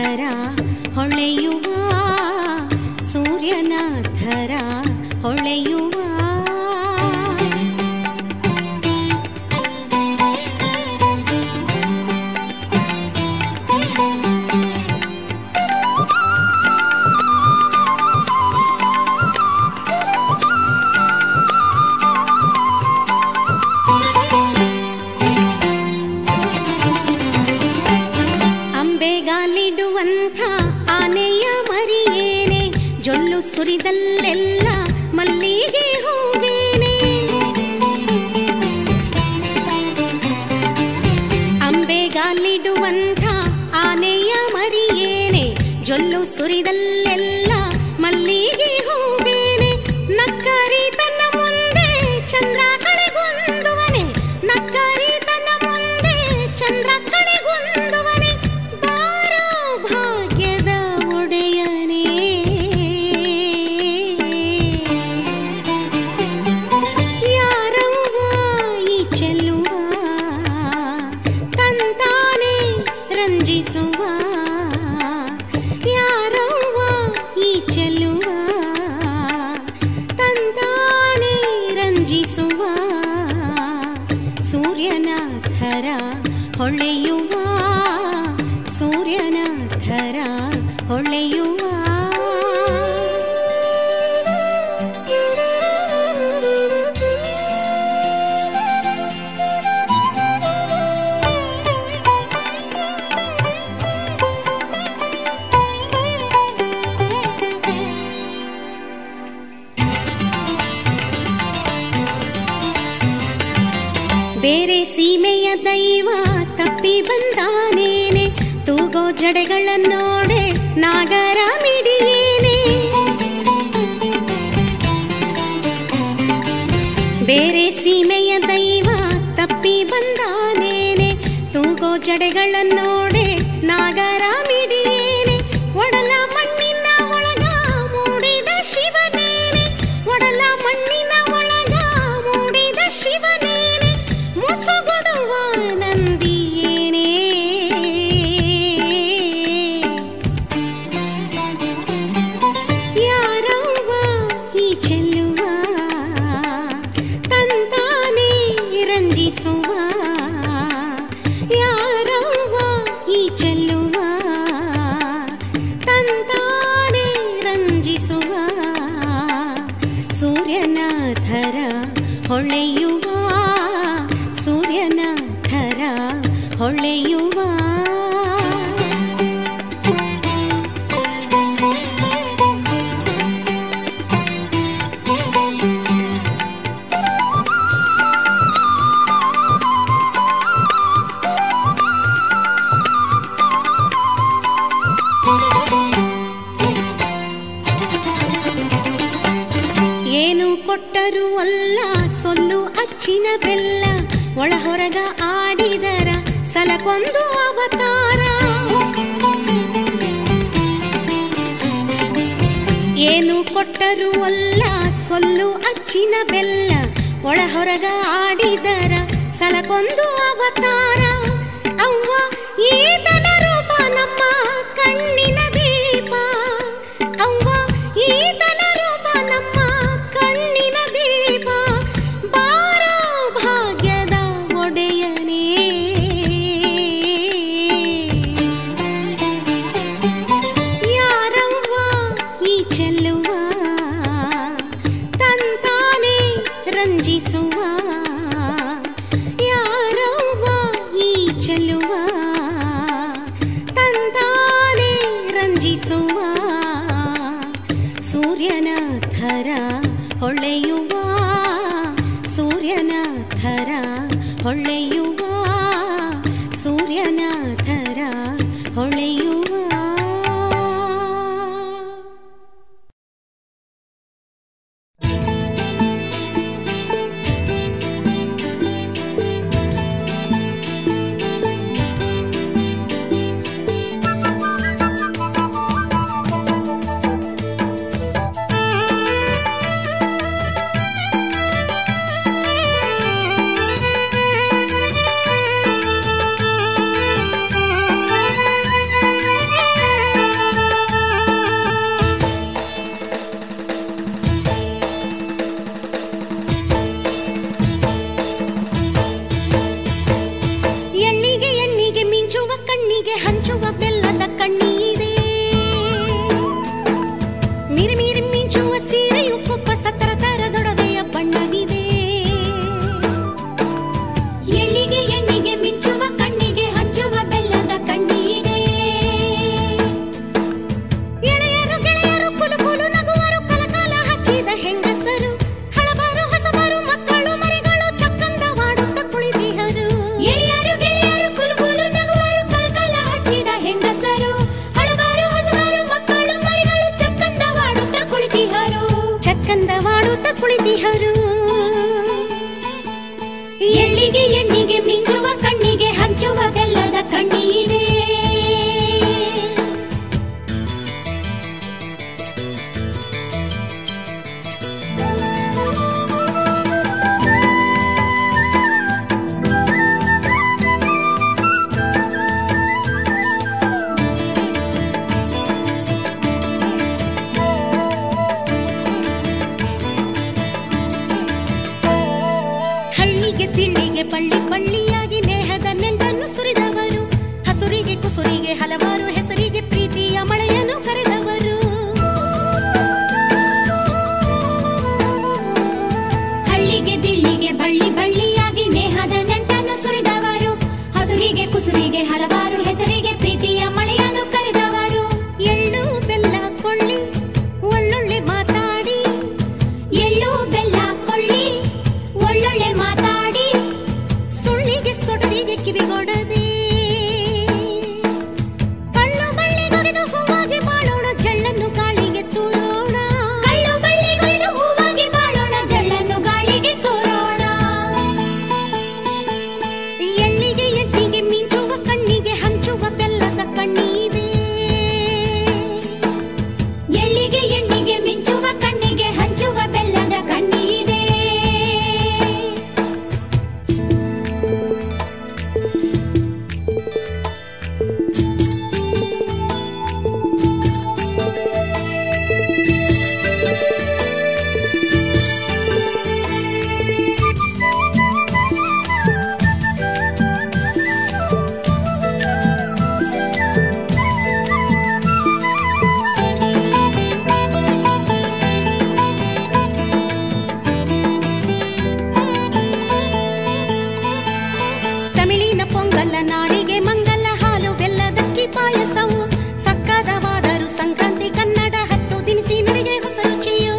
ಥರ ಹೊಳೆಯುವ ಸೂರ್ಯನ ಥರ ಹೊಳೆಯುವ ಅಂಬೆಗಾಲಿಡುವಂಥ ಆನೆಯ ಮರಿಯೇನೆ ಜೊಲ್ಲು ಸುರಿದಲ್ಲೆಲ್ಲ ಮಲ್ಲಿಗೆ ಹೂವೇನೆ ಅಂಬೆಗಾಲಿಡುವಂಥ ಆನೆಯ ಮರಿಯೇನೆ ಜೊಲ್ಲು ಸುರಿದಲ್ಲೆಲ್ಲ ಮಲ್ಲಿಗೆ ಹೂವೇನೆ ನಕ್ಕರಿ ತನ್ನ ಮುಂದೆ ಚಂದ್ರ ಕಳೆಗುಂದುವನೆ ನಕ್ಕರಿ ತನ್ನ ಮುಂದೆ ಚಂದ್ರ ಕಳೆಗುಂದುವನೆ ಬಾರೋ ಭಾಗ್ಯದ ಒಡೆಯನೇ ಯಾರವ್ವ ಈ ಚೆಲ್ಲುವ ತಂತಾನೆ ರಂಜಿಸುವ ಯಾರವ್ವ ಈ ಚೆಲ್ಲುವ ತಂತಾನೆ ರಂಜಿಸುವ ಸೂರ್ಯನ ಥರ ಹೊಳೆಯುವ ಸೂರ್ಯನ ಥರ ಹೊಳೆಯುವ ಬೇರೆ ಸೀಮೆಯ ದೈವ ತಪ್ಪಿ ಬಂದಾನೇನೆ ತೂಗೋ ಜಡೆಗಳನ್ನೋಡೆ ನಾಗರ ಮಿಡಿಯೇನೆ ಬೇರೆ ಸೀಮೆಯ ದೈವ ತಪ್ಪಿ ಬಂದಾನೇನೆ ತೂಗೋ ಜಡೆಗಳನ್ನೋಡೆ ನಾಗರ ಮಿಡಿಯೇನೆ ಒಡಲ ಮಣ್ಣಿನ ಒಳಗ ಮೂಡಿದ ಶಿವನೇನೆ ಒಡಲ ಮಣ್ಣಿನ ಒಳಗ ಮೂಡಿದ ಶಿವನೇನೆ ಮುಸುಗುಡುವ ನಂದಿಯೇನೇ ಯಾರವ್ವ ಈ ಚೆಲ್ಲುವ ತಂತಾನೆ ರಂಜಿಸುವ ಯಾರವ್ವ ಈ ಚೆಲ್ಲುವ ತಂತಾನೆ ರಂಜಿಸುವ ಸೂರ್ಯನ ಥರ ಹೊಳೆಯುವ ಸೂರ್ಯನ ಥರ ಹೊಳೆಯುವ ಏನು ಕೊಟ್ಟರು ಅಲ್ಲ ಸೊಲ್ಲು ಅಚ್ಚಿನ ಬೆಲ್ಲ ಒಳ ಹೊರಗ ಆಡಿದರ ಸಲಕೊಂದು ಅವತಾರ ಏನು ಕೊಟ್ಟರು ಅಲ್ಲ ಸೊಲ್ಲು ಅಚ್ಚಿನ ಬೆಲ್ಲ ಒಳ ಹೊರಗ ಆಡಿದರ ಸಲಕೊಂದು ಅವತಾರ ಅವ್ವ ಈತನ ರೂಪ ನಮ್ಮ ಕಣ್ಣಿನ ದೀಪ ಅವ್ವ ಈತನ ರೂಪ ನಮ್ಮ ಕಣ್ಣಿನ ದೀಪ ಬಾರೋ ಭಾಗ್ಯದ ಒಡೆಯನೇ ಯಾರವ್ವ ಈ ಚೆಲ್ಲುವ ತಂತಾನೆ ರಂಜಿಸುವ ಯಾರವ್ವ ಈ ಚೆಲ್ಲುವ ತಂತಾನೆ ರಂಜಿಸುವ ಸೂರ್ಯನ ಥರ ಹೊಳೆಯುವ ಸೂರ್ಯನ ಥರ ಹೊಳೆಯುವ ಸೂರ್ಯನ ಥರ ಹೊಳೆಯುವ ಕಾದಿಹರು ಎಳ್ಳಿಗೆ ಎಣ್ಣಿಗೆ ಮಿಂಚುವ ಕಣ್ಣಿಗೆ ಹಂಚುವ ಬೆಲ್ಲದ ಕಣ್ಣೀರೇ ಹಳ್ಳಿಗೆ ತಿಳ್ಳಿಗೆ ಪಳ್ಳಿ ಪಳ್ಳಿಯಾಗಿ ನೇಹದ ನೆಂಟನ್ನು ಸುರಿದವರು ಹಸುರಿಗೆ ಕುಸುರಿಗೆ ಹಲವಾರು ಹೆಸರಿಗೆ ಪ್ರೀತಿಯ ಮಳೆಯನ್ನು ಕರೆದವರು ಹಳ್ಳಿಗೆ ದಿಳ್ಳಿಗೆ ಬಳ್ಳಿ ಬಳ್ಳಿಯಾಗಿ ನೇಹದ ನೆಂಟನ್ನು ಸುರಿದವರು ಹಸುರಿಗೆ ಕುಸುರಿಗೆ ಹಲವಾರು ಹೆಸರಿಗೆ ಪ್ರೀತಿಯ ಮಳೆಯನ್ನು ಕರೆದವರು ಎಳ್ಳು ಬೆಲ್ಲ ಕೊಳ್ಳಿ ಒಳ್ಳೊಳ್ಳೆ ಮಾತಾಡಿ ಎಳ್ಳು ಬೆಲ್ಲ ಕೊಳ್ಳಿ ಒಳ್ಳೊಳ್ಳೆ ಮಾತಾಡಿ ಸುಳ್ಳಿಗೆ ಸೊಡರಿಗೆ ಕಿವಿಗೊಡದೆ ಕಳ್ಳು ಬಳ್ಳಿಗೊಗೆದು ಹೂವಾಗಿ ಬಾಳೋಣ ಜಳ್ಳನ್ನು ಗಾಳಿಗೆ ತೂರೋಣ ಕಳ್ಳು ಬಳ್ಳಿಗೊಯ್ದು ಹೂವಾಗಿ ಬಾಳೋಣ ಜಳ್ಳನ್ನು ಗಾಳಿಗೆ ತೋರೋಣ ಎಳ್ಳಿಗೆ ಎಟ್ಟಿಗೆ ಮಿಂಚುವ ಕಣ್ಣಿಗೆ ಹಂಚುವ ಬೆಲ್ಲದ ಕಣ್ಣೀದೆ ಎಳ್ಳಿಗೆ ಎಣ್ಣಿಗೆ ಮಿಂಚುವ ಕಣ್ಣಿಗೆ ಹಂಚುವ ಬೆಲ್ಲದ ಕಣ್ಣೀರೇ ತಮಿಳಿನ ಪೊಂಗಲ್ಲ ನಾಡಿಗೆ ಮಂಗಲ ಹಾಲು ಬೆಲ್ಲದಕ್ಕಿ ಪಾಯಸವು ಸಕ್ಕದವಾದರು ಸಂಕ್ರಾಂತಿ ಕನ್ನಡ ಹತ್ತು ದಿನಸಿ ನುಡಿಗೆ ಹೊಸ ರುಚಿಯು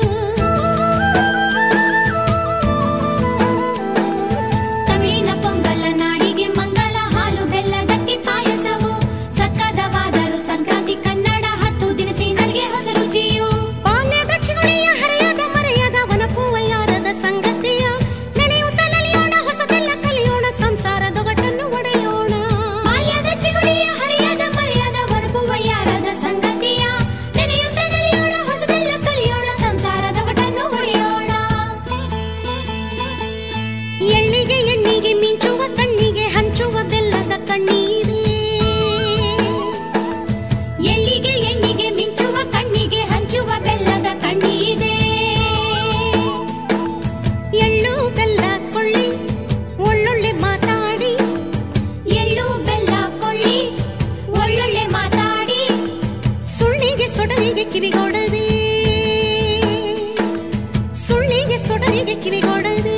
ತಮಿಳಿನ ಪೊಂಗಲ ನಾಡಿಗೆ ಮಂಗಲ ಹಾಲು ಬೆಲ್ಲದಕ್ಕೆ ಪಾಯಸವು ಸಕ್ಕದವಾದರು ಸಂಕ್ರಾಂತಿ ಕನ್ನಡ ಹತ್ತು ದಿನಸಿ ನಡಿಗೆ ಹೊಸ ರುಚಿಯು ಬಾಲ್ಯದ ಚಿಗುಳಿಯ ಹರೆಯದ ಮರೆಯದ ವನಪೂವಯ್ಯಾರದ ಸಂಗತಿಯ ನೆನೆಯುತ್ತ ನಲಿಯೋಣ ಹೊಸದೆಲ್ಲ ಕಲಿಯೋಣ ಸಂಸಾರದೊಗಟನ್ನು ಒಡೆಯೋಣ ಬಾಲ್ಯದ ಚಿಗುಳಿಯ ಹರಿಯದ ಮರೆಯದ ಹೊರಪುವ ಯಾರದ ಸಂಗತಿಯ ನೆನೆಯುತ್ತ ನಲಿಯೋಣ ಹೊಸದೆಲ್ಲ ಕಲಿಯೋಣ ಸಂಸಾರದ ಒಟನ್ನು ಹೊಡೆಯೋಣ ಎಳ್ಳಿಗೆ ಎಣ್ಣಿಗೆ ಮಿಂಚುವ ಕಣ್ಣಿಗೆ ಹಂಚುವ ಬೆಲ್ಲದ ಕಣ್ಣೀರೇ ಎಳ್ಳಿಗೆ ಎಣ್ಣಿಗೆ ಮಿಂಚುವ ಕಣ್ಣಿಗೆ ಹಂಚುವ ಬೆಲ್ಲದ ಕಣ್ಣೀರೇ ಎಳ್ಳು ಬೆಲ್ಲ ಕೊಳ್ಳಿ ಒಳ್ಳೊಳ್ಳೆ ಮಾತಾಡಿ ಎಳ್ಳು ಬೆಲ್ಲ ಕೊಳ್ಳಿ ಒಳ್ಳೊಳ್ಳೆ ಮಾತಾಡಿ ಸುಳ್ಳಿಗೆ ಸೊಡರಿಗೆ ಕಿವಿಗೊಡದೆ ಸುಳ್ಳಿಗೆ ಸೊಡರಿಗೆ ಕಿವಿಗೊಡದೆ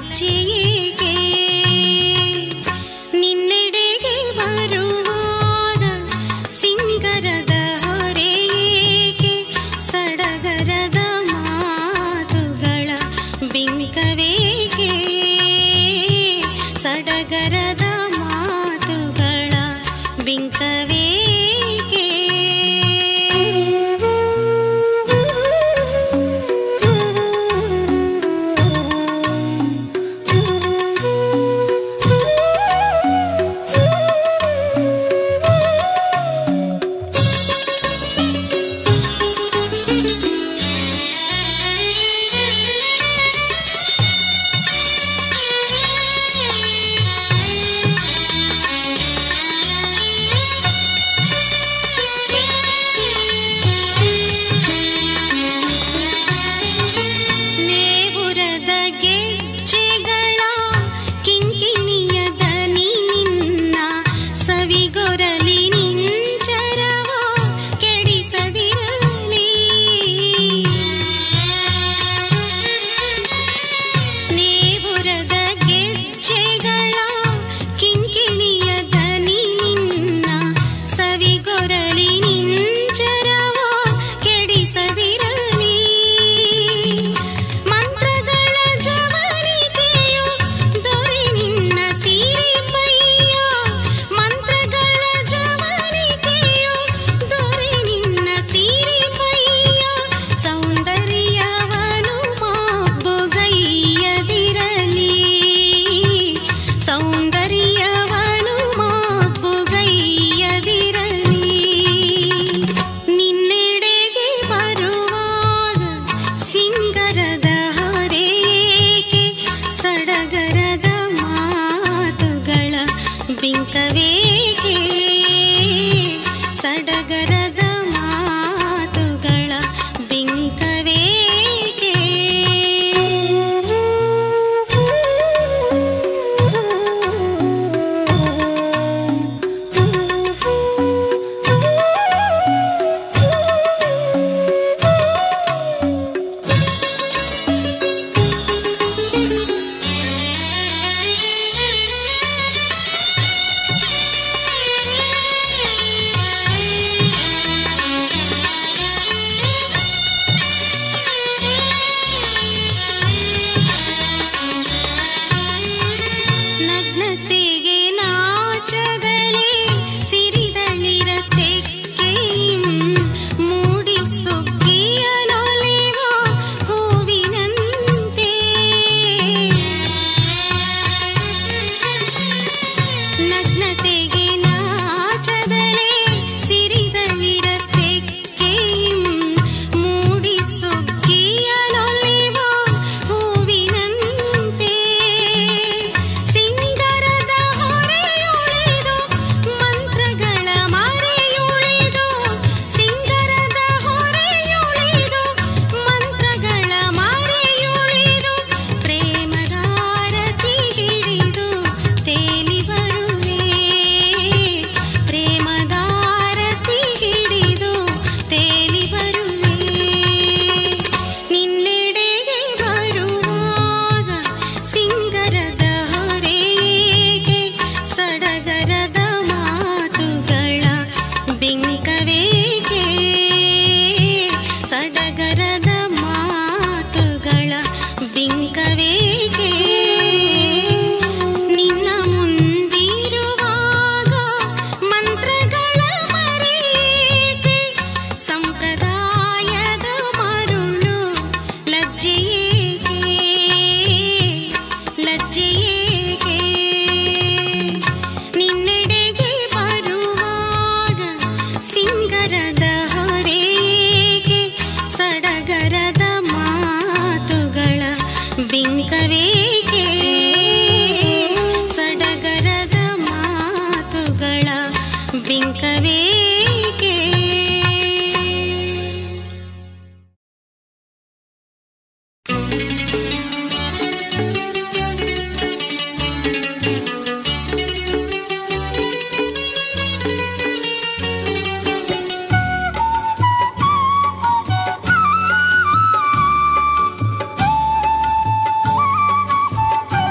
ಲಜ್ಜೆಯೇಕೆ ನಿನ್ನೆಡೆಗೆ ಬರುವಾಗ ಸಿಂಗರದ ಹೊರೆಯೇಕೆ ಸಡಗರದ ಮಾತುಗಳ ಬಿಂಕವೇಕೆ ಸಡಗರದ ಮಾತುಗಳ ಬಿಂಕವೇಕೆ ನೇವುರದ ಗೆಜ್ಜೆಗಳ ಕಿಂಕಿಣಿಯ ದನಿ ನಿನ್ನ ಸವಿಗೊರಲಿ ನಿಂಚರವ ಕೆಡಿಸದಿರಲಿ ನೇವುರದ ಗೆಜ್ಜೆಗಳ ಕಿಂಕಿಣಿಯ ದನಿ ನಿನ್ನ ಸವಿಗೊರಲಿ ನಿಂಚರವ ಕೆಡಿಸದಿರಲಿ ಮಂತ್ರಗಳ ಜವನಿಕೆಯು ದೊರೆ ನಿನ್ನ ಸೀರೆಪಯ್ಯ ಮಂತ್ರಗಳ ಜವನಿಕೆಯು ದೊರೆ ನಿನ್ನ ಸೀರೆಪಯ್ಯ ಸೌಂದರ್ಯವನು ಮಾಬ್ಬುಗೈಯದಿರಲಿ ಸೌಂದರ್ಯವನು ಮಾಬ್ಬುಗೈಯದಿರಲಿ ನಿನ್ನೆಡೆಗೆ ಬರುವಾಗ ಸಿಂಗರದ ಹೊರೆಯೇಕೆ ಸಡಗರದ ಮಾತುಗಳ ಬಿಂಕವೇಕೆ ಸಡಗರದ ಮಾತುಗಳ ಬಿಂಕವೇಕೆ ನಗ್ನತೆಗೆ ನಾಚದಲೇ ಸಿರಿದಳಿರ ತೆಕ್ಕೆಯಿಂ ಮೂಡಿ ಸುಗ್ಗಿಯಲೊಲೆವ ಹೂವಿನಂತೆ ನಗ್ನತೆಗೆ ನಾಚದಲೇ ಸಿರಿದಳಿರ ತೆಕ್ಕೆಯಿಂ ಮೂಡಿ ಸುಗ್ಗಿಯಲೊಲೆವ ಹೂವಿನಂತೆ ಸಿಂಗರದ ಹೊರೆಯುಳಿದು ಮಂತ್ರಗಳ ಮರೆಯುಳಿದು ಸಿಂಗರದ ಹೊರೆಯುಳಿದು ಮಂತ್ರಗಳ ಮರೆಯುಳಿದು ಪ್ರೇಮದಾರತಿ ಹಿಡಿದು ತೇಲಿ ಬರುವೆ ಪ್ರೇಮದಾರತಿ ಹಿಡಿದು ತೇಲಿ ಬರುವೆ ನಿನ್ನೆಡೆಗೆ ಬರುವಾಗ ಸಿಂಗರದ ಹೊರೆಗೆ ಸಡಗರದ ಮಾತುಗಳ ಬಿಂಕವೇಗೆ ಸಡಗರದ ಮಾತುಗಳ ಬಿಂಕವೇಗೆ ನಿನ್ನ ಮುಂದಿರುವಾಗ ಮಂತ್ರಗಳ ಮರೆಯೇಕೆ ಸಂಪ್ರದಾಯದ ಮರುಳು ಲಜ್ಜೆಯೇಕೆ ಲಜ್ಜೆಯೇಕೆ ನಿನ್ನೆಡೆಗೆ ಬರುವಾಗ ಸಿಂಗರದ ಹೊರೆಗೆ ಸಡಗರದ ಮಾತುಗಳ ಬಿಂಕವೇಕೆ ಸಡಗರದ ಮಾತುಗಳ ಬಿಂಕವೇಕೆ ಿ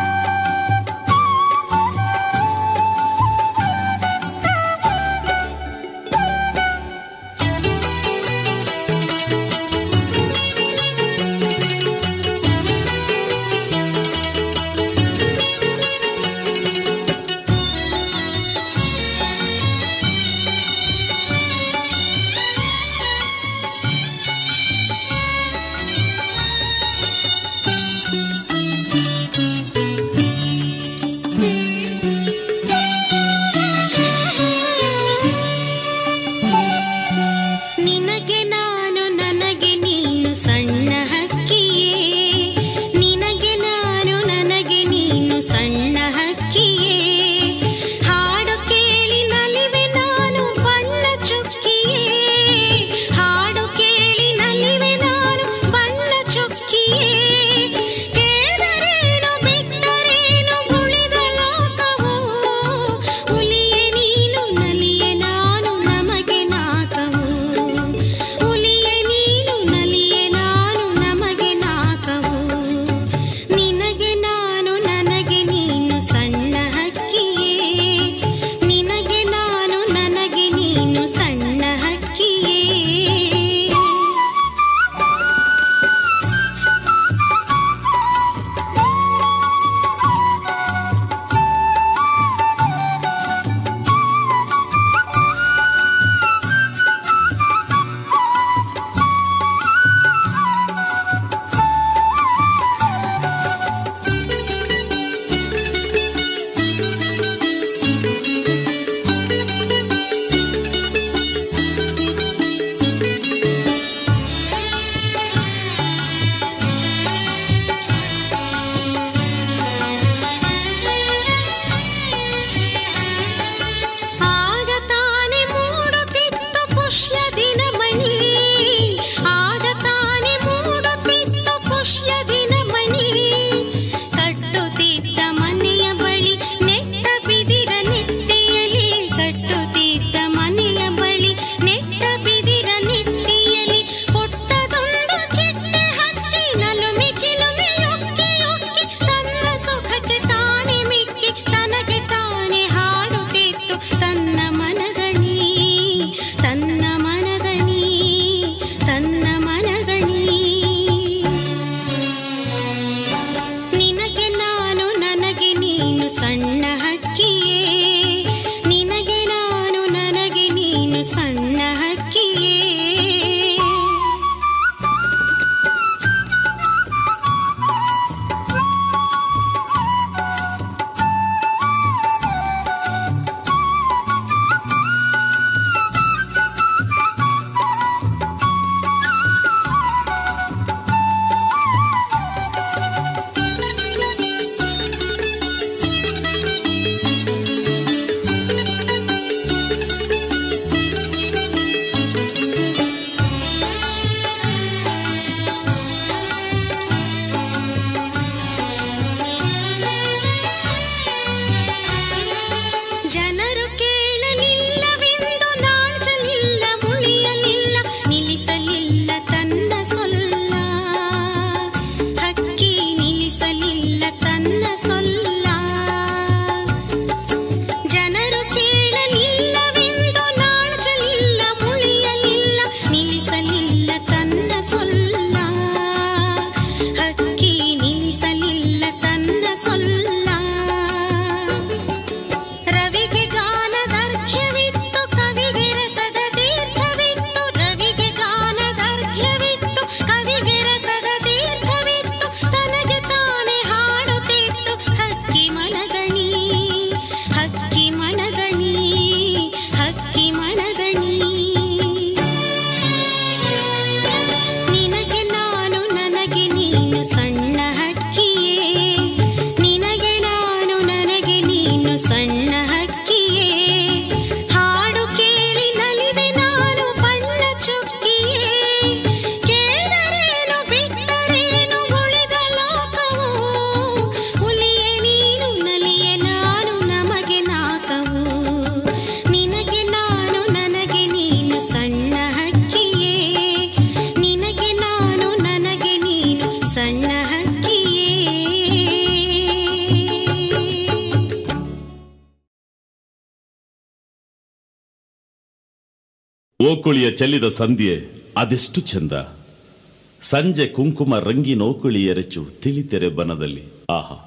ಓಕುಳಿಯ ಚೆಲ್ಲಿದ ಸಂಧ್ಯೆ ಅದೆಷ್ಟು ಚಂದ ಸಂಜೆ ಕುಂಕುಮ ರಂಗಿನ ಓಕುಳಿ ಎರಚು ತಿಳಿತೆರೆ ಬನದಲ್ಲಿ ಆಹಾ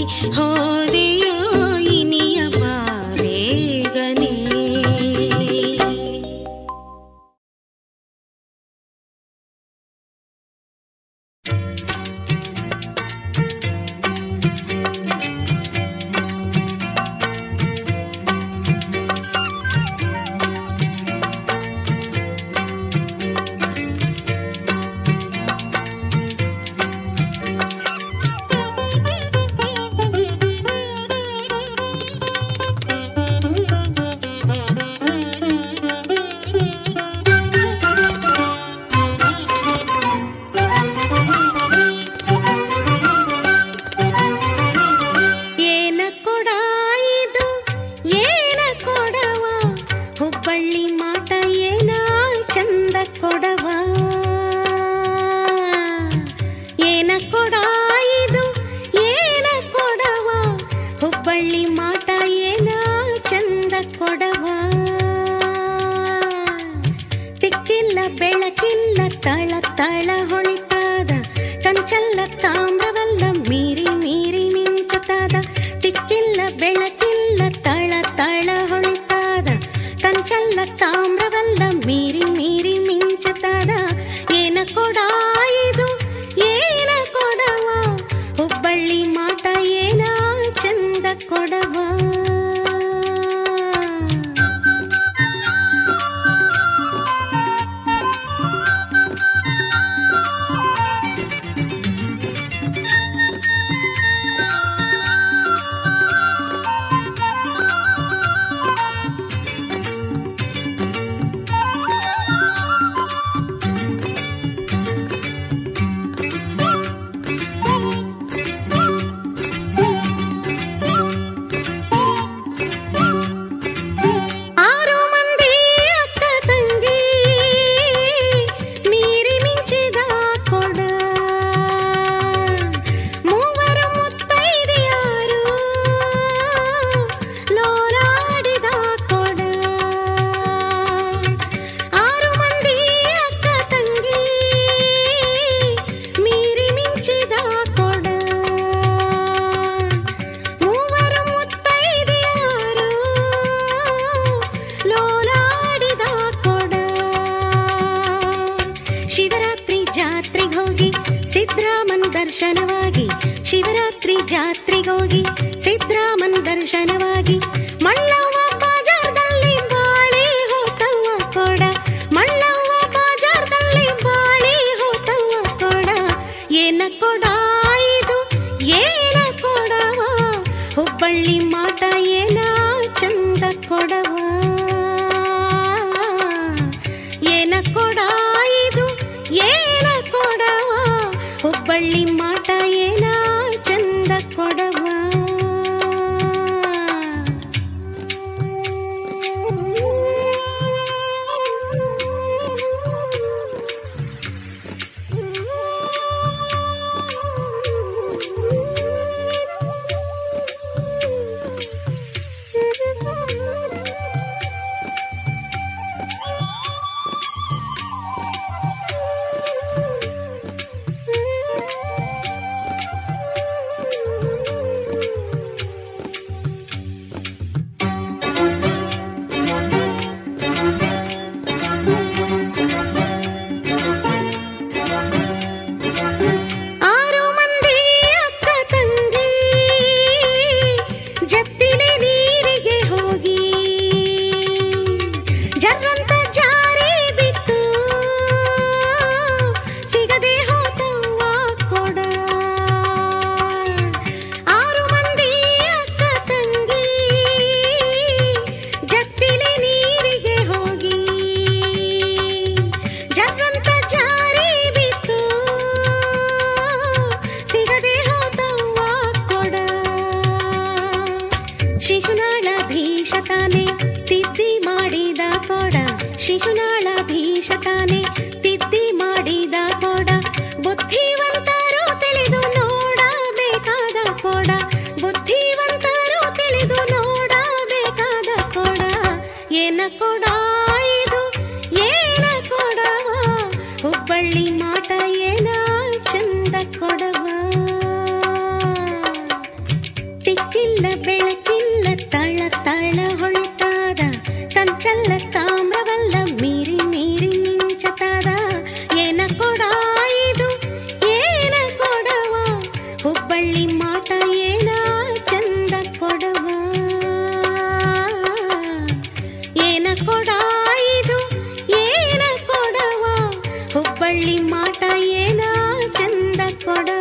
ಹೋದೆಯೋ ಇನಿಯ ಬಾ ಬೇಗನೆ ಏನ ಕೊಡ ಇದು ಏನ ಕೊಡವ ಹುಬ್ಬಳ್ಳಿ ಮಾಟ ಏನ ಚಂದ ಕೊಡವ ಏನ ಕೊಡ ಇದು ಏನ ಕೊಡವ ಹುಬ್ಬಳ್ಳಿ ಮಾಟ ಏನ ಚಂದ ಕೊಡವ ತಿಕ್ಕಿಲ್ಲ ಬೆಳಕಿಲ್ಲ ತಳ ತಳ ಹೊಳಿತಾದ ಕಂಚಲ್ಲ ತಾಮ್ರವಲ್ಲ ಮೀರಿ ಮೀರಿ ಮಿಂಚತಾದ ತಿಕ್ಕಿಲ್ಲ ಬೆಳಕಿಲ್ಲ ತಳ ತಳ ಹೊಳಿತಾದ ಕಂಚಲ್ಲ ತಾಮ್ರವಲ್ಲ ಮೀರಿ ಮೀರಿ ಮಿಂಚತಾದ ಏನ ಕೊಡ ಇದು ಏನ ಕೊಡವ ಹುಬ್ಬಳ್ಳಿ ಮಾಟ ಏನ ಚಂದ ಕೊಡವ ಆರು ಮಂದಿ ಅಕ್ಕ ತಂಗಿ ಮೀರಿ ಮಿಂಚಿದ ಕೊಡ ಮೂವರು ಮುತ್ತೈದೆಯಾರು ಲೋಲಾಡಿದ ಕೊಡ ಆರು ಮಂದಿ ಅಕ್ಕ ತಂಗಿ ಮೀರಿ ಮಿಂಚಿದ ಕೊಡ ಮೂವರು ಮುತ್ತೈದೆಯಾರು ಲೋಲಾಡಿದ ಕೊಡ ಶಿವರಾತ್ರಿ ಜಾತ್ರೆಗೋಗಿ ಸಿದ್ರಾಮನ್ ದರ್ಶನವಾಗಿ ಶಿವರಾತ್ರಿ ಜಾತ್ರೆಗೋಗಿ ಸಿದ್ರಾಮನ್ ದರ್ಶನವಾಗಿ ಮಳ್ಳವ್ವ ಬಾಜಾರ್ದಲ್ಲಿ ಬಾಳಿ ಹೋತವ್ವ ಕೊಡ ಮಳ್ಳವ್ವ ಬಾಜಾರ್ದಲ್ಲಿ ಬಾಳಿ ಹೋತವ್ವ ಕೊಡ ಏನ ಕೊಡ ಇದು ಏನ ಕೊಡವ ಹುಬ್ಬಳ್ಳಿ ಮಾಟ ಏನ ಚಂದ ಕೊಡವ ಏನ ಕೊಡ ಇದು ಏನ ಕೊಡವ ಹುಬ್ಬಳ್ಳಿ ಮಾಟ ಏನ ಚಂದ ಕೊಡವ ಆರು ಮಂದಿ ಅಕ್ಕ ತಂಗಿ ಜತ್ತಿಲೆ ನೀರಿಗೆ ಹೋಗಿ ಜರ್ರಂತ ಜಾರಿ ಬಿತ್ತು ಸಿಗದೆ ಹೋತವ್ವ ಕೊಡ ಆರು ಮಂದಿ ಅಕ್ಕ ತಂಗಿ ಜತ್ತಿಲೆ ನೀರಿಗೆ ಹೋಗಿ ಜರ್ರಂತ ಜಾರಿ ಬಿತ್ತು ಸಿಗದೆ ಹೋತವ್ವ ಕೊಡ ಶಿಶುನಾಳ ಭೀಷ ತಾನೆ ತಿದ್ದಿ ಮಾಡಿದ ಕೊಡ ಶಿಶುನಾಳ ಭೀಷ ತಾನೆ ತಿದ್ದಿ ಮಾಡಿದ ಕೊಡ ಬುದ್ಧಿವಂತರು ತಿಳಿದು ನೋಡಬೇಕಾದ ಕೊಡ ಬುದ್ಧಿವಂತರು ತಿಳಿದು ನೋಡಬೇಕಾದ ಕೊಡ ಏನ ಕೊಡ ಇದು ಏನ ಕೊಡವ ಹುಬ್ಬಳ್ಳಿ ಮಾಟ ಏನ ಚಂದ ಕೊಡವ ದಿಕ್ಕಿಲ್ಲ ಬೆಳಕಿಲ್ಲ ತಳ ತಳ ಹೊಳಿತಾದ ಕಂಚಲ್ಲ ತಾಮ್ರವಲ್ಲ ಮೀರಿ ಮೀರಿ ಮಿಂಚತಾದ ಏನ ಕೊಡ ಇದು ಏನ ಕೊಡವ ಹುಬ್ಬಳ್ಳಿ ಮಾಟ ಏನ ಚಂದ ಕೊಡವ ಏನ ಕೊಡ ಇದು ಏನ ಕೊಡವ ಹುಬ್ಬಳ್ಳಿ ಮಾಟ ಏನ ಚಂದ ಕೊಡವ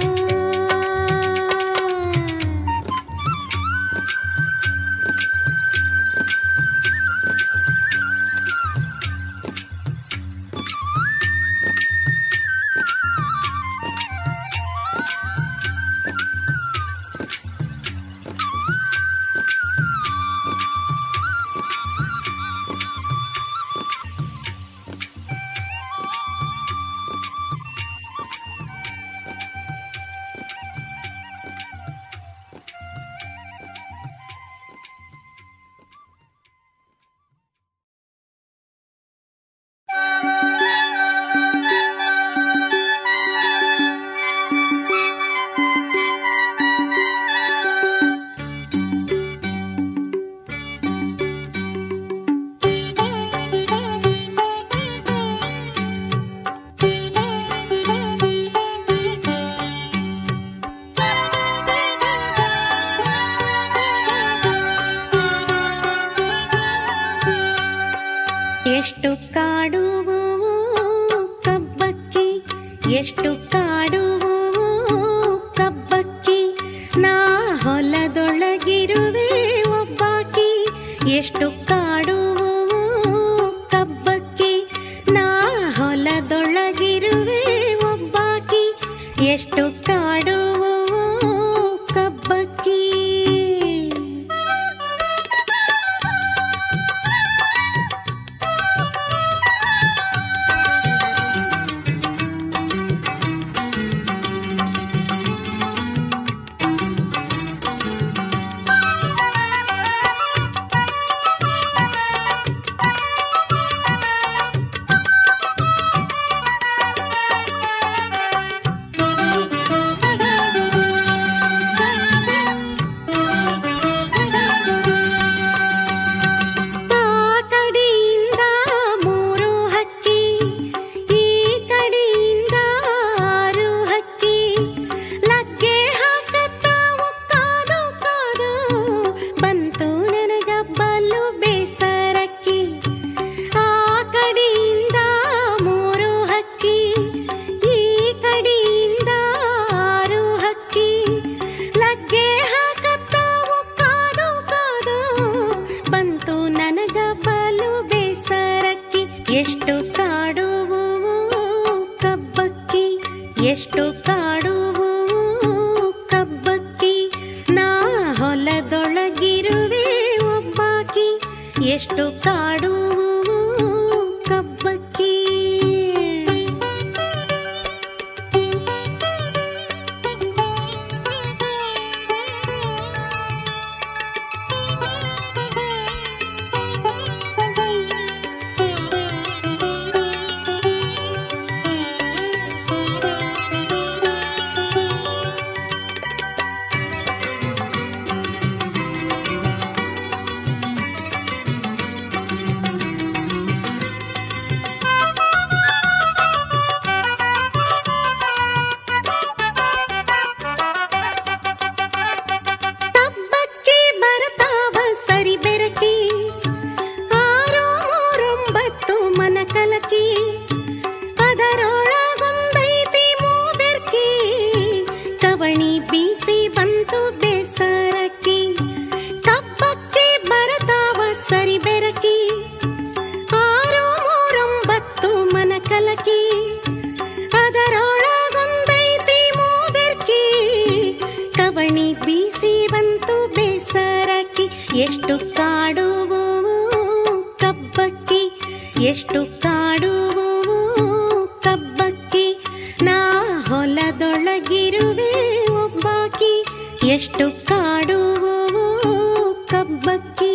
ಎಷ್ಟು ಕಾಡುವು ಕಬ್ಬಕ್ಕಿ ಎಷ್ಟು ಕಾಡುವು ಕಬ್ಬಕ್ಕಿ ನಾ ಹೊಲದೊಳಗಿರುವೆ ಒಬ್ಬಾಕಿ ಎಷ್ಟು ಕಾಡುವು ಕಬ್ಬಕ್ಕಿ ನಾ ಹೊಲದೊಳಗಿರುವೆ ಒಬ್ಬಾಕಿ ಎಷ್ಟು ಕಾಡುವು ಕಬ್ಬಕ್ಕಿ ಆ ಕಡೆಯಿಂದ ಮೂರು ಹಕ್ಕಿ ಈ ಕಡೆಯಿಂದ ಆರು ಹಕ್ಕಿ ಲಗ್ಗೆ ಹಾಕತ್ತಾವು ಕಾದು ಕಾದು ಬಂತು ನನಗ ಬಲು ಬೇಸರಕ್ಕಿ ಆ ಕಡೆಯಿಂದ ಮೂರು ಹಕ್ಕಿ ಈ ಕಡೆಯಿಂದ ಆರು ಹಕ್ಕಿ ಲಗ್ಗೆ ಹಾಕತ್ತಾವು ಕಾದು ಕಾದು ಬಂತು ನನಗ ಬಲು ಬೇಸರಕ್ಕಿ ಎಷ್ಟು ಕಾಡುವು ಕಬ್ಬಕ್ಕಿ ಎಷ್ಟು ಕಾಡುವು ಕಬ್ಬಕ್ಕಿ ನಾ ಹೊಲದೊಳಗಿರುವೆ ಒಬ್ಬಾಕಿ ಎಷ್ಟು ಕಾಡುವು ಕಬ್ಬಕ್ಕಿ ತಬ್ಬಕ್ಕಿ ಬರತಾವ ಸರಿ ಬೆರಕಿ ಆರೋ ಮೂರೊಂಬತ್ತು ಮನ ಕಲಕಿ ಅದರೊಳಗೊಂದೈತಿ ಮೂಬೆರ್ಕಿ ಕವಣಿ ಬೀಸಿ ಬಂತು ಬೇಸರಕ್ಕಿ ತಬ್ಬಕ್ಕಿ ಬರತಾವ ಸರಿ ಬೆರಕಿ ಆರೋ ಮೂರೊಂಬತ್ತು ಮನ ಕಲಕಿ ಅದರೊಳಗೊಂದೈತಿ ಮೂಬೆರ್ಕಿ ಕವಣಿ ಬೀಸಿ ಬಂತು ಬೇಸರಕ್ಕಿ ಎಷ್ಟು ಕಾಡುವು ಕಬ್ಬಕ್ಕಿ ಎಷ್ಟು ಕಾಡುವು ಕಬ್ಬಕ್ಕಿ ನಾ ಹೊಲದೊಳಗಿರುವೆ ಒಬ್ಬಾಕಿ ಎಷ್ಟು ಕಾಡುವು ಕಬ್ಬಕ್ಕಿ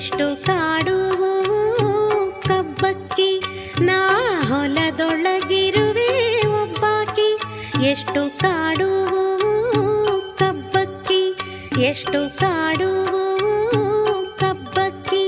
ಎಷ್ಟು ಕಾಡುವು ಕಬ್ಬಕ್ಕಿ ನಾ ಹೊಲದೊಳಗಿರುವೆ ಒಬ್ಬಾಕಿ ಎಷ್ಟು ಕಾಡುವು ಕಬ್ಬಕ್ಕಿ ಎಷ್ಟು ಕಾಡುವು ಕಬ್ಬಕ್ಕಿ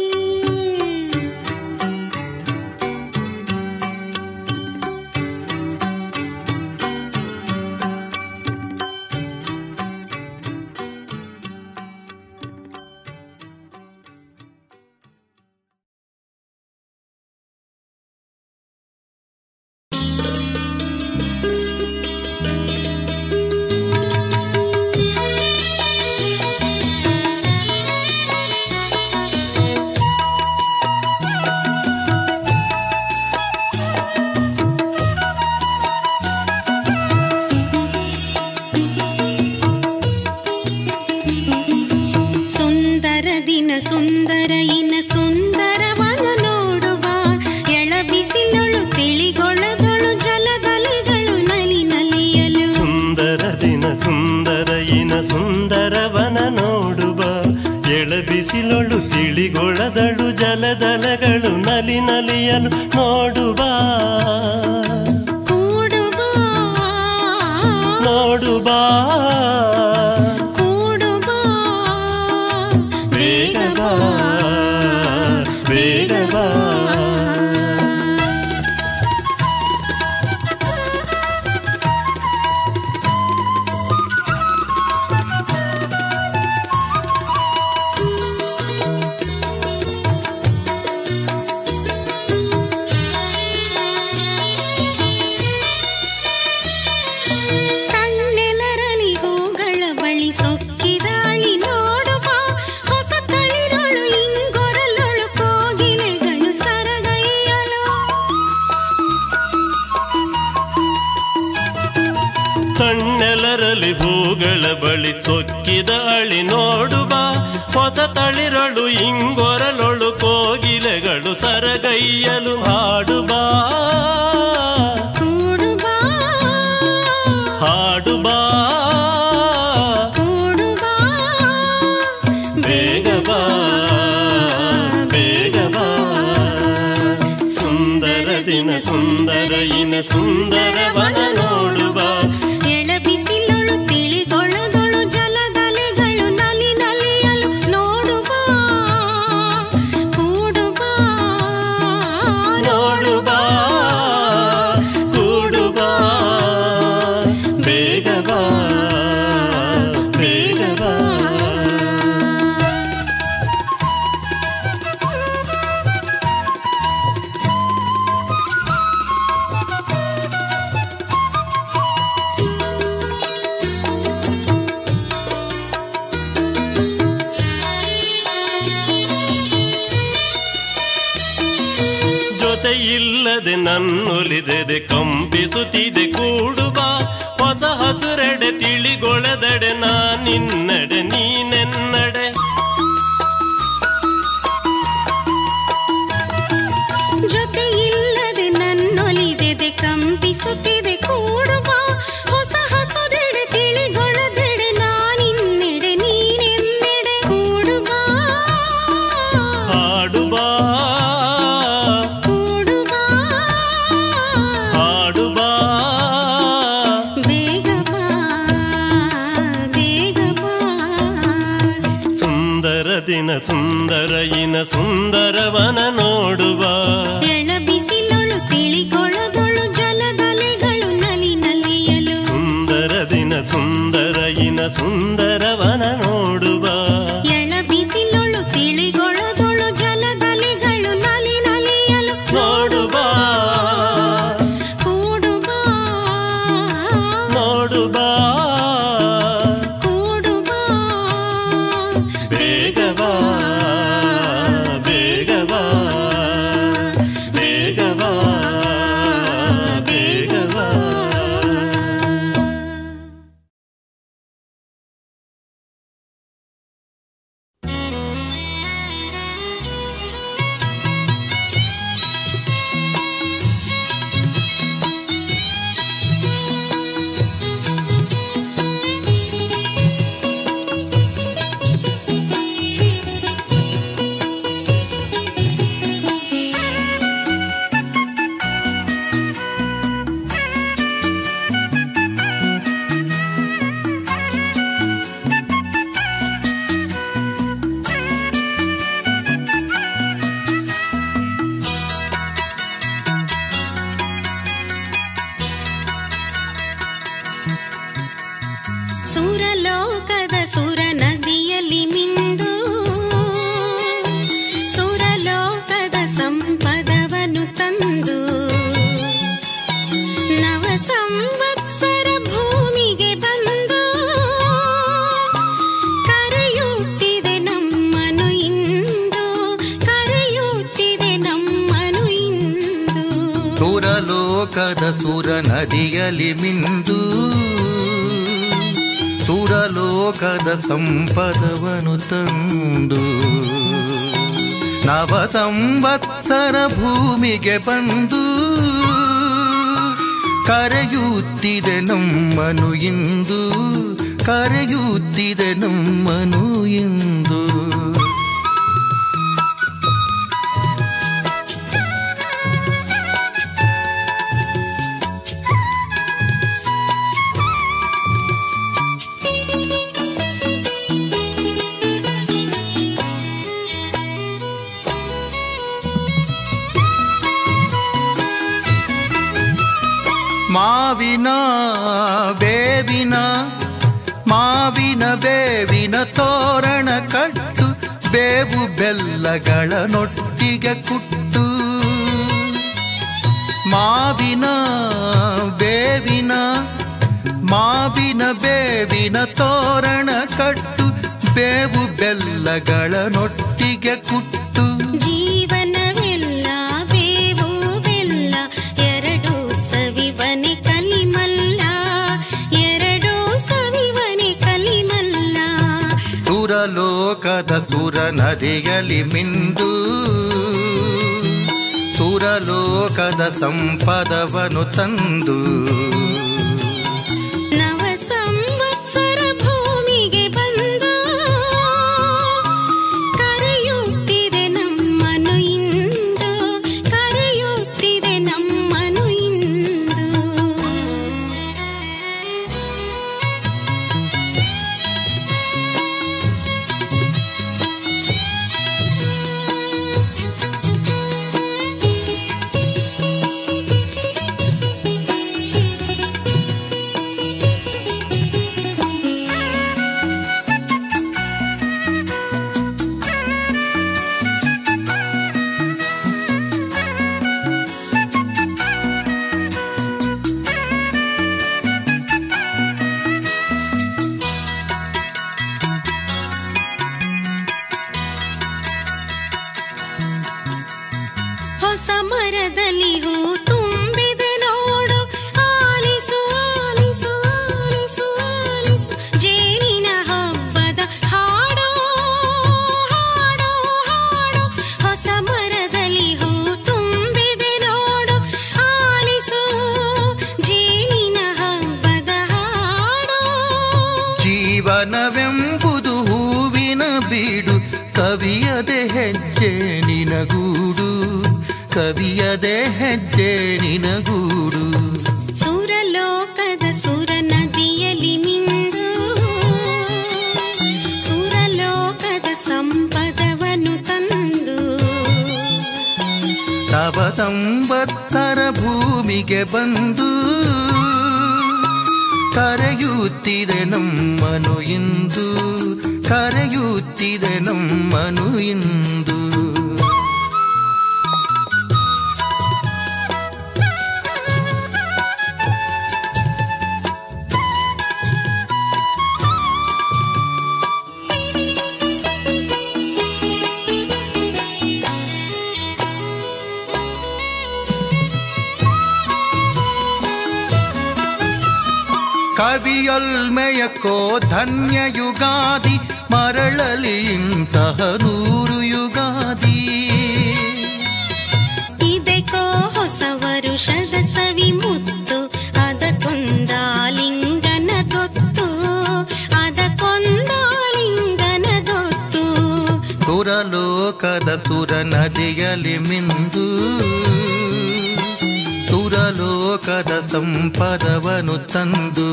ಸುಂದರ ದಿನ ಸುಂದರ ಇನ ಸುಂದರವನ ನೋಡುವ ಎಳಬಿಸಿಲೊಳು ತಿಳಿಗೊಳದೊಳು ಜಲದಲೆಗಳು ನಲಿ ನಲಿಯಲು ಸುಂದರ ದಿನ ಸುಂದರ ಇನ ಸುಂದರವನ ನೋಡುವ ಎಳಬಿಸಿಲೊಳು ತಿಳಿಗೊಳದಳು ಜಲದಲಗಳು ನಲಿ ನಲಿಯಲು ನೋಡುವ ಕೂಡುವ ನೋಡುವ ಕೂಡುವ ಬೇಗ ಬಾ ಬೇಗ ಬಾ ಕಣ್ಣೆಲರಲಿ ಹೂಗಳ ಬಳಿ ಸೊಕ್ಕಿದಾಳಿ ನೋಡುವ ಹೊಸ ತಳಿರೊಳು ಇಂಗೊರಲೊಳು ಕೋಗಿಲೆಗಳು ಸರಗೈಯಲು ಕಣ್ಣೆಲರಲಿ ಹೂಗಳ ಬಳಿ ಸೊಕ್ಕಿದ ಅಳಿ ನೋಡುವ ಹೊಸ ತಳಿರಳು ಇಂಗೊರಲೊಳು ಕೋಗಿಲೆಗಳು ಸರಗೈಯಲು ಹಾಡುವ ಕೂಡುವ ಹಾಡುವ ಕೂಡುವ ಬೇಗ ಬಾ ಬೇಗ ಬಾ ಸುಂದರ ದಿನ ಸುಂದರ ಇನ ಸುಂದರವನ ನೋಡುವ ಎಳಬಿಸಿಲೊಳು ತಿಳಿಗೊಳದೊಳು ಜಲದಲೆಗಳು ನಲಿ ನಲಿಯಲು ನೋಡುವ ಕೂಡುವ ನೋಡುವ ಕೂಡುವ ಬೇಗ ಬಾ ಬೇಗ ಬಾ ಜೊತೆ ಇಲ್ಲದೆ ನನ್ನೊಲಿದೆದೆ ಕಂಪಿಸುತ್ತಿದೆ ಕೂಡುವ ಹೊಸ ಹಸುರೆಡೆ ತಿಳಿಗೊಳದೆಡೆ ನಾನಿನ್ನಡೆ ನೀನೆನ್ನಡೆ ಜೊತೆ ಇಲ್ಲದೆ ನನ್ನೊಲಿದೆದೆ ಕಂಪಿಸುತ್ತಿದೆ ಕೂಡುವ ಹೊಸ ಹಸುದೆಡೆ ತಿಳಿಗೊಳದೆಡೆ ನಾನಿನ್ನೆಡೆ ನೀನೆನ್ನೆಡೆ ಕೂಡುವ ಹಾಡುವ ಕೂಡುವ ಹಾಡುವ ಬೇಗ ಬಾ ಬೇಗ ಬಾ ಸುಂದರ ದಿನ ಸುಂದರ ಇನ ಸುಂದರವನ ನೋಡುವ ಎಳಬಿಸಿಲೊಳು ತಿಳಿಗೊಳದೊಳು ಜಲದಲೆಗಳು ನಲಿ ನಲಿಯಲು ಸುಂದರ ದಿನ ಸುಂದರ ಇನ ಸುಂದರವನ ನೋಡುವ ಎಳಬಿಸಿಲೊಳು ತಿಳಿಗೊಳದೊಳು ಜಲದಲೆಗಳು ನಲಿ ನಲಿಯಲು ನೋಡುವ ಕೂಡುವ ನೋಡುವ ಕೂಡುವ ಬೇಗ ಬಾ ಬೇಗ ಬಾ ಸುರಲೋಕದ ಸುರ ನದಿಯಲಿ ಮಿಂದು ಸುರಲೋಕದ ಸಂಪದವನು ತಂದು ನವ ಸಂವತ್ಸರ ಭೂಮಿಗೆ ಬಂದು ಕರೆಯುತ್ತಿದೆ ನಮ್ಮನು ಇಂದು ಕರೆಯುತ್ತಿದೆ ನಮ್ಮನು ಇಂದು ಮಾವಿನ ಬೇವಿನ ಮಾವಿನ ಬೇವಿನ ತೋರಣ ಕಟ್ಟು ಬೇವು ಬೆಲ್ಲಗಳ ನೊಟ್ಟಿಗೆ ಕುಟ್ಟು ಮಾವಿನ ಬೇವಿನ ಮಾವಿನ ಬೇವಿನ ತೋರಣ ಕಟ್ಟು ಬೇವು ಬೆಲ್ಲಗಳ ನೊಟ್ಟಿಗೆ ಕುಟ್ಟು ಜೀವನವೆಲ್ಲ ಬೇವು ಬೆಲ್ಲ ಎರಡು ಸವಿವನೆ ಕಲಿಮಲ್ಲ ಎರಡು ಸವಿವನೆ ಕಲಿಮಲ್ಲ ಸುರಲೋಕದ ಸುರ ನದಿಯಲಿ ಮಿಂದು ಸುರಲೋಕದ ಸಂಪದವನು ತಂದು ನವ ಸಂವತ್ಸರ ಭೂಮಿಗೆ ಬಂದು ಕರೆಯುತ್ತಿದೆ ನಮ್ಮನು ಇಂದು ಕರೆಯುತ್ತಿದೆ ನಮ್ಮನು ಇಂದು ಹೊಸ ಮರದಲ್ಲಿ ಹೂ ತುಂಬಿದೆ ನೋಡು ಆಲಿಸು ಆಲಿಸು ಆಲಿಸು ಆಲಿಸು ಜೇನಿನ ಹಬ್ಬದ ಹಾಡೋ ಹಾಡೋ ಹಾಡೋ ಹೊಸ ಮರದಲ್ಲಿ ಹೂ ತುಂಬಿದೆ ನೋಡು ಆಲಿಸು ಜೇನಿನ ಹಬ್ಬದ ಹಾಡೋ ಜೀವನವೆಂಬುದು ಹೂವಿನ ಬೀಡು ಕವಿಯದೆ ಹೆಜ್ಜೆ ನಿನಗೂಡು ಕವಿಯದೆ ಹೆಜ್ಜೆ ನಿನಗೂಡು ಸುರಲೋಕದ ಸುರ ನದಿಯಲಿ ಮಿಂದು ಸುರಲೋಕದ ಸಂಪದವನ್ನು ತಂದು ತವ ಸಂವತ್ಸರ ಭೂಮಿಗೆ ಬಂದು ಕರೆಯುತ್ತಿದೆ ನಮ್ಮನು ಇಂದು ಕರೆಯುತ್ತಿದೆ ನಮ್ಮನು ಇಂದು ಕವಿಯೊಲ್ಮೆಯಕ್ಕೋ ಧನ್ಯ ಯುಗಾದಿ ಮರಳಲಿ ಇಂತಹ ನೂರು ಯುಗಾದಿ ಇದೆಕೋ ಹೊಸ ವರುಷದ ಸವಿ ಮುತ್ತು ಅದಕ್ಕೊಂದಾಲಿಂಗನ ದೊತ್ತು ಅದಕ್ಕೊಂದಾಲಿಂಗನ ದೊತ್ತು ಸುರಲೋಕದ ಸುರ ನದಿಯಲಿ ಮಿಂದು ಸುರಲೋಕದ ಸಂಪದವನು ತಂದು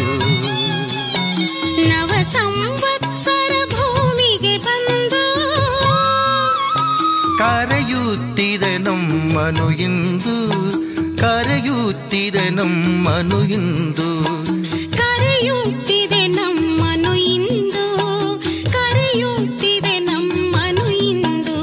ನವ ಸಂವತ್ಸರ ಭೂಮಿಗೆ ಬಂದು ಕರೆಯುತ್ತಿದೆ ನಮ್ಮನು ಇಂದು ಕರೆಯುತ್ತಿದೆ ನಮ್ಮನು ಇಂದು ಕರೆಯುತ್ತಿದೆ ನಮ್ಮನು ಇಂದು ಕರೆಯುತ್ತಿದೆ ನಮ್ಮನು ಇಂದು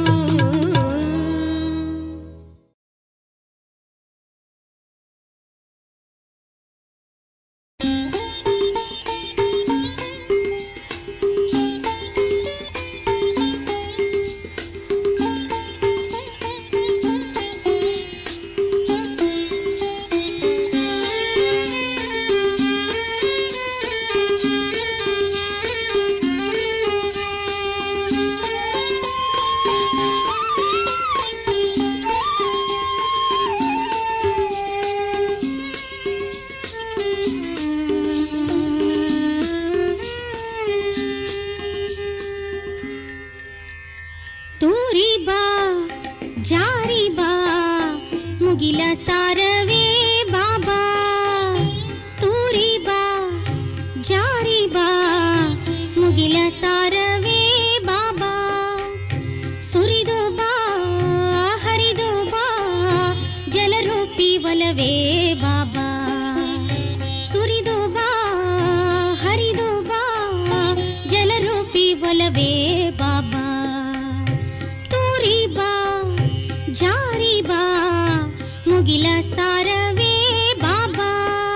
ಮುಗಿಲ ಸಾರವೇ ಬಾಬಾ ತೂರಿ ಬಾ ಜಾರಿ ಬಾ ಮುಗಿಲ ಸಾರವೇ ಬಾಬಾ ಸುರಿದು ಬಾ ಹರಿದು ಬಾ ಜಲರೂಪಿ ಒಲವೇ ಬಾಬಾ ಸುರಿದು ಬಾ ಹರಿದು ಬಾ ಜಲರೂಪಿ ಒಲವೇ ಬಾಬಾ ತೂರಿ ಬಾ ಜಾರಿ ಬಾ ಮುಗಿಲ ಸಾರವೇ ಬಾಬಾ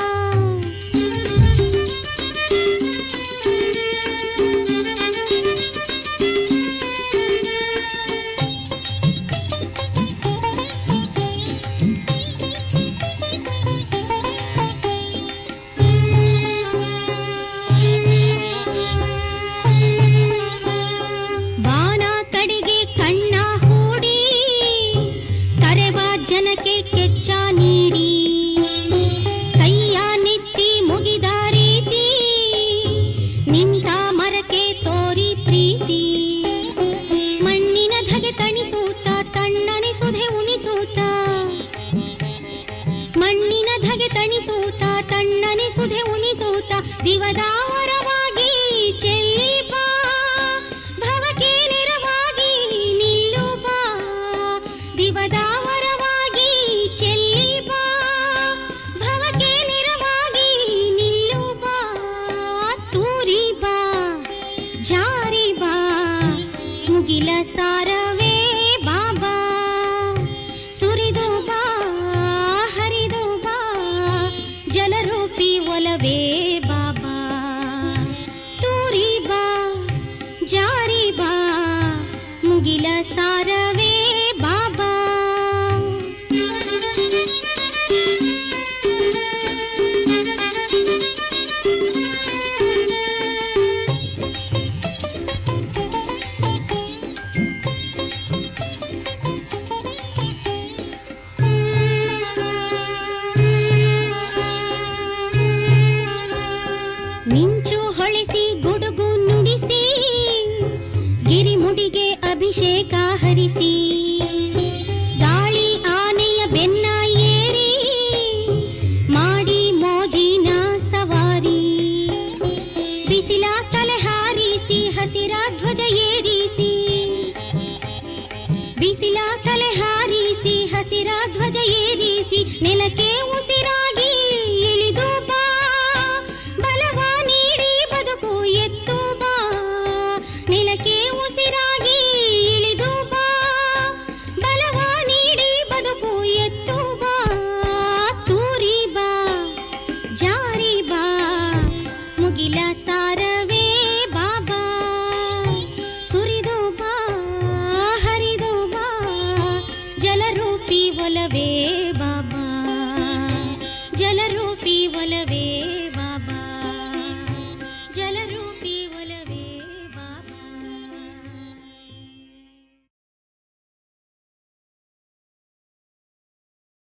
ಬಾನ ಕಡೆಗೆ ಕಣ್ಣ ಹೂಡಿ ಕರೆವ ಜನಕ್ಕೆ ಕೆಚ್ಚ ನೀಡಿ ಕೈಯ ನೆತ್ತಿ ಮುಗಿದ ರೀತಿ ನಿಂತ ಮರಕ್ಕೆ ತೋರಿ ಪ್ರೀತಿ ಮಣ್ಣಿನ ಧಗೆ ತಣಿಸೂತ ತಣ್ಣನೆ ಸುಧೆ ಉಣಿಸೂತ ಮಣ್ಣಿನ ಧಗೆ ತಣಿಸೂತ ತಣ್ಣನೆ ಸುಧೆ ಉಣಿಸೂತ ದಿವದಾವರವಾಗಿ ಚೆಲ್ಲಿ ಬಾ ಭವಕ್ಕೆ ನೆರವಾಗಿ ನಿಲ್ಲು ಬಾ ದಿವದಾವರವಾಗಿ ಚೆಲ್ಲಿ ಬಾ ಭವಕ್ಕೆ ನೆರವಾಗಿ ನಿಲ್ಲು ಬಾ ತೂರಿ ಬಾ ಜಾರಿ ಬಾ ಮುಗಿಲ ಸಾರವೇ ಬಾಬಾ ಸುರಿದು ಬಾ ಹರಿದು ಬಾ ಜಲರೂಪಿ ಒಲವೇ ಬಾಬಾ ತೂರಿ ಬಾ ಜಾರಿ ಬಾ ಮುಗಿಲ ಸಾರವೇ ಬಾಬಾ ಮಿಂಚು ಹೊಳಿಸಿ ಗುಡುಗು ನುಡಿಸಿ ಗಿರಿಮುಡಿಗೆ ಅಭಿಷೇಕ ಹರಿಸಿ ಗಾಳಿ ಆನೆಯ ಬೆನ್ನ ಏರಿ ಮಾಡಿ ಮೋಜಿನ ಸವಾರಿ ಬಿಸಿಲ ತಲೆ ಹಾರಿಸಿ ಹಸಿರ ಧ್ವಜ ಏರಿಸಿ ಬಿಸಿಲ ತಲೆ ಹಾರಿಸಿ ಹಸಿರ ಧ್ವಜ